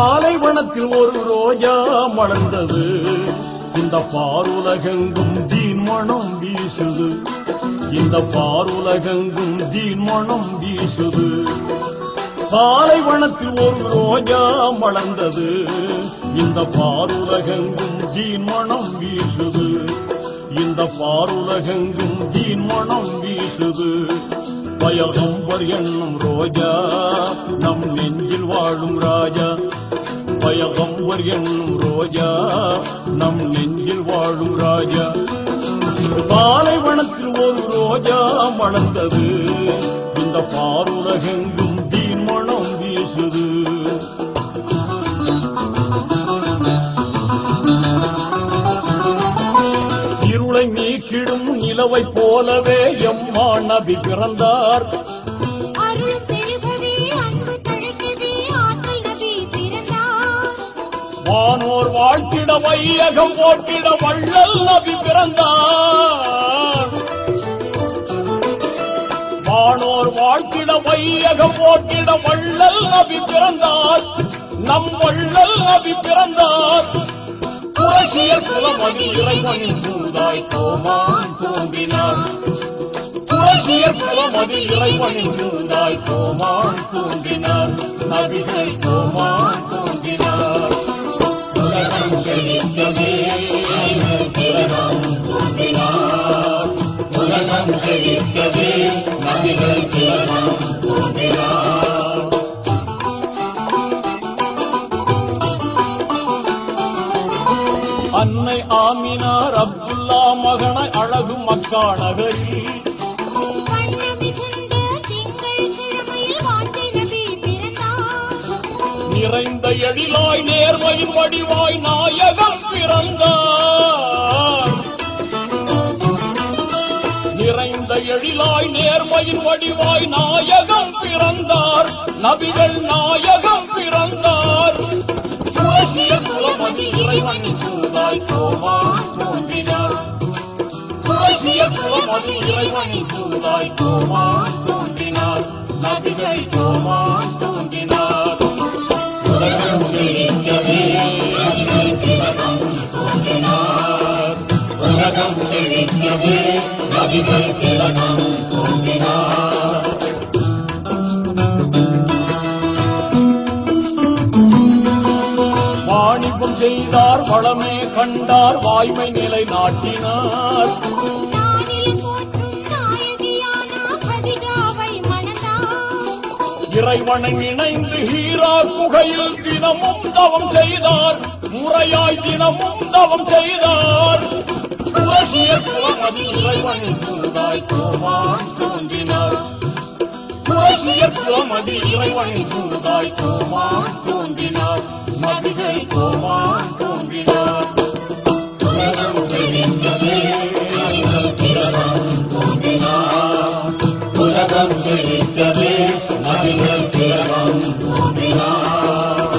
பாலைவனத்தில் ஒரு ரோஜா மலர்ந்தது இந்த பாருலகெங்கும் தீன் மனம் வீசுது இந்த பாருலகெங்கும் தீன் மனம் வீசுது பாலைவனத்தில் ஒரு ரோஜா மலர்ந்தது இந்த பாருலகெங்கும் தீன் மனம் வீசுது இந்த பாருலகெங்கும் தீன் மனம் வீசுது பயகம்பர் என்னும் ரோஜா நம் நெஞ்சில் வாழும் ராஜா பயகம்பர் என்னும் ரோஜா நம் நெஞ்சில் வாழும் ராஜா பாலைவனத்தில் ஒரு ரோஜா மலர்ந்தது இந்த பாருலகெங்கும் தீன் மனம் வீசுது இருளை நீக்கிடும் நிலவை போலவே எம்மா நபி பிறந்தார் அருள் பெருகவே அன்பு தழைக்கவே ஆற்றல் நபி பிறந்தார் வானோர் வாழ்த்திட வையகம் போட்டிட வள்ளல் நபி பிறந்தார் வானோர் வாழ்த்திட வையகம் போட்டிட வள்ளல் நபி பிறந்தார் நம் வள்ளல் நபி பிறந்தார் புரட்சிய குலமதி இறைவனின் சூதாய் கோமான் தோன்றினார் புரட்சிய குலமதி இறைவனின் சூதாய் கோமான் தோன்றினார் நபிகள் கோமான் தோன்றினார் உலகம் செழிக்கவே திலகம் தோன்றினார் உலகம் செழிக்கவே நபிகள் திலகம் தோன்றினார் அன்னை ஆமினார் அப்துல்லா மகனை அழகு மக்கா நகரில் வண்ண மிகுந்த திங்கள் கிழமையில் வார்த்தை நபி பிறந்தார் நிறைந்த எழிலாய் நேர்மையின் வடிவாய் நாயகம் பிறந்தார் நிறைந்த எழிலாய் நேர்மையின் வடிவாய் நாயகம் பிறந்தார் நபிகள் நாயகம் பிறந்தார் புரட்சிய குலமதி இறைவனின் சூதாய் கோமான் தோன்றினார் புரட்சிய குலமதி இறைவனின் சூதாய் கோமான் தோன்றினார் நபிகள் கோமான் தோன்றினார் உலகம் செழிக்கவே திலகம் தோன்றினார் உலகம் செழிக்கவே நபிகள் திலகம் தோன்றினார் வாணிபம் செய்தார் வளமே கண்டார் வாய்மை நிலை நாட்டினார் நானில் போற்றும் நாயகியான கதிஜாவை மணந்தார் இறைவனை இணைந்து ஹீரா குகையில் தினமும் தவம் செய்தார் முறையாய் தினமும் தவம் செய்தார் புரட்சிய குலமதி இறைவனின் சூதாய் கோமான் தோன்றினார் புரட்சிய குலமதி இறைவனின் சூதாய் கோமான் தோன்றினார் நபிகள் கோமான் தோன்றினார் உலகம் செழிக்கவே நபிகள் திலகம் தோன்றினார் உலகம் செழிக்கவே நபிகள் திலகம் தோன்றினார்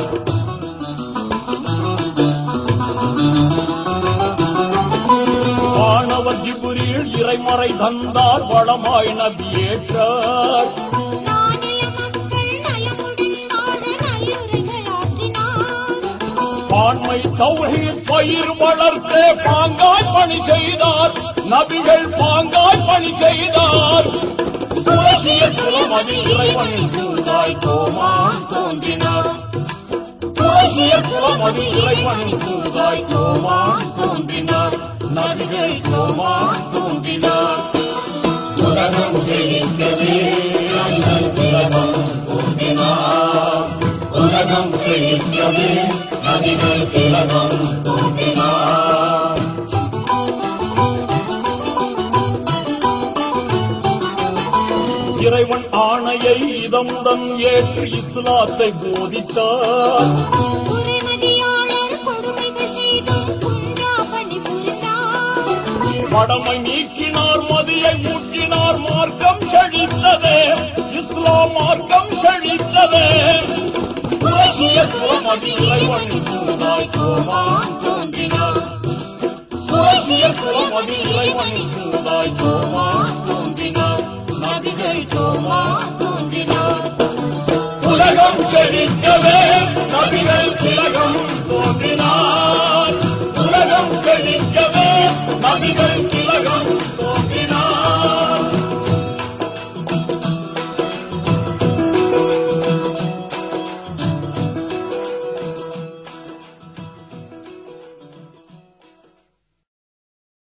வானவர் ஜிபுரில் இறைமறை தந்தார் வளமாய் நபியேற்றார் நானில மக்கள் நலமுடன் வாழ நல்லுரைகள் ஆற்றினார் பான்மை தௌஹீத் பயிர் வளர்த்தே பாங்காய் பணி செய்தார் நபிகள் பாங்காய் பணி செய்தார் புரட்சிய குலமதி இறைவனின் சூதாய் கோமான் தோன்றினார் புரட்சிய குலமதி இறைவனின் சூதாய் கோமான் தோன்றினார் நபிகள் கோமான் தோன்றினார் உலகம் செழிக்கவே அண்ணல் திலகம் தோன்றினார் உலகம் செழிக்கவே நபிகள் திலகம் தோன்றினார் இறைவன் ஆணையை இதமுடன் ஏற்று இஸ்லாத்தை போதித்தார் குறைமதியாளர் கொடுமைகள் செய்தும் குன்றா பணி புரிந்தார் மடமை நீக்கினார் மதியை ஊற்றினார் மார்க்கம் செழித்ததே இஸ்லாம் மார்க்கம் செழித்ததே புரட்சிய குலமதி இறைவன் சூதாய் கோமான் தோன்றினார் புரட்சிய குலமதி இறைவன் சூதாய் கோமான் தோன்றினார் நபிகள் கோமான் தோன்றினார் உலகம் செழிக்கவே